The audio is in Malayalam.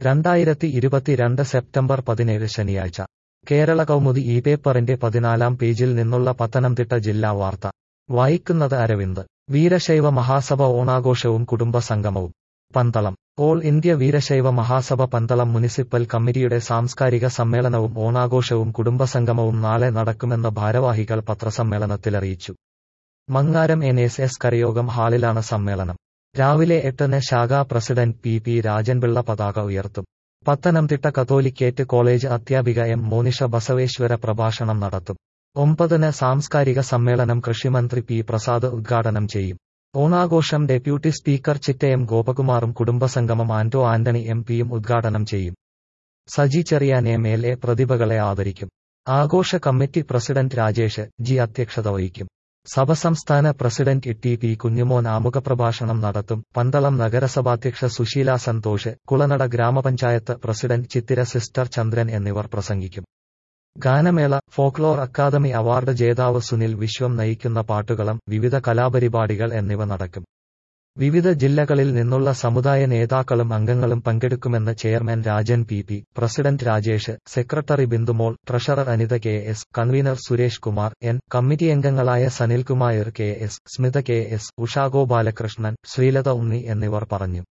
രണ്ടായിരത്തി ഇരുപത്തിരണ്ട് സെപ്റ്റംബർ പതിനേഴ് ശനിയാഴ്ച കേരള കൗമുദി ഈ പേപ്പറിന്റെ പതിനാലാം പേജിൽ നിന്നുള്ള പത്തനംതിട്ട ജില്ലാ വാർത്ത വായിക്കുന്നത് അരവിന്ദ് വീരശൈവ മഹാസഭ ഓണാഘോഷവും കുടുംബസംഗമവും Pandalam All India Veerashaiva Mahasabha Pandalam municipal കമ്മിറ്റിയുടെ സാംസ്കാരിക സമ്മേളനവും ഓണാഘോഷവും കുടുംബസംഗമവും നാളെ നടക്കുമെന്ന് ഭാരവാഹികൾ പത്രസമ്മേളനത്തിലറിയിച്ചു മങ്ങാരം എൻ എസ് എസ് കരയോഗം ഹാളിലാണ് സമ്മേളനം രാവിലെ എട്ടിന് ശാഖാ പ്രസിഡന്റ് പി പി രാജൻപിള്ള പതാക ഉയർത്തും പത്തനംതിട്ട കത്തോലിക്കേറ്റ് കോളേജ് അധ്യാപിക എം മോനിഷ ബസവേശ്വര പ്രഭാഷണം നടത്തും ഒമ്പതിന് സാംസ്കാരിക സമ്മേളനം കൃഷിമന്ത്രി പി പ്രസാദ് ഉദ്ഘാടനം ചെയ്യും ഓണാഘോഷം ഡെപ്യൂട്ടി സ്പീക്കർ ചിറ്റയം ഗോപകുമാറും കുടുംബസംഗമം ആന്റോ ആന്റണി എം പിയും ഉദ്ഘാടനം ചെയ്യും Saji Cherian M L A പ്രതിഭകളെ ആദരിക്കും ആഘോഷ കമ്മിറ്റി പ്രസിഡന്റ് രാജേഷ് ജി അധ്യക്ഷത വഹിക്കും സഭ സംസ്ഥാന പ്രസിഡന്റ് ടി പി കുഞ്ഞുമോൻ ആമുഖപ്രഭാഷണം നടത്തും പന്തളം നഗരസഭാധ്യക്ഷ സുശീല സന്തോഷ് കുളനട ഗ്രാമപഞ്ചായത്ത് പ്രസിഡന്റ് ചിത്തിര സിസ്റ്റർ ചന്ദ്രൻ എന്നിവർ പ്രസംഗിക്കും ഗാനമേള ഫോക്ലോർ അക്കാദമി അവാർഡ് ജേതാവ് സുനിൽ വിശ്വം നയിക്കുന്ന പാട്ടുകളം വിവിധ കലാപരിപാടികൾ എന്നിവ നടക്കും വിവിധ ജില്ലകളിൽ നിന്നുള്ള സമുദായ നേതാക്കളും അംഗങ്ങളും പങ്കെടുക്കുമെന്ന് chairman Rajan P P president Rajesh secretary Bindumol treasurer Anitha K S convener Suresh Kumar N committee അംഗങ്ങളായ Sanilkumar K S Smitha K S ഉഷാഗോ ബാലകൃഷ്ണൻ ശ്രീലത ഉണ്ണി എന്നിവർ പറഞ്ഞു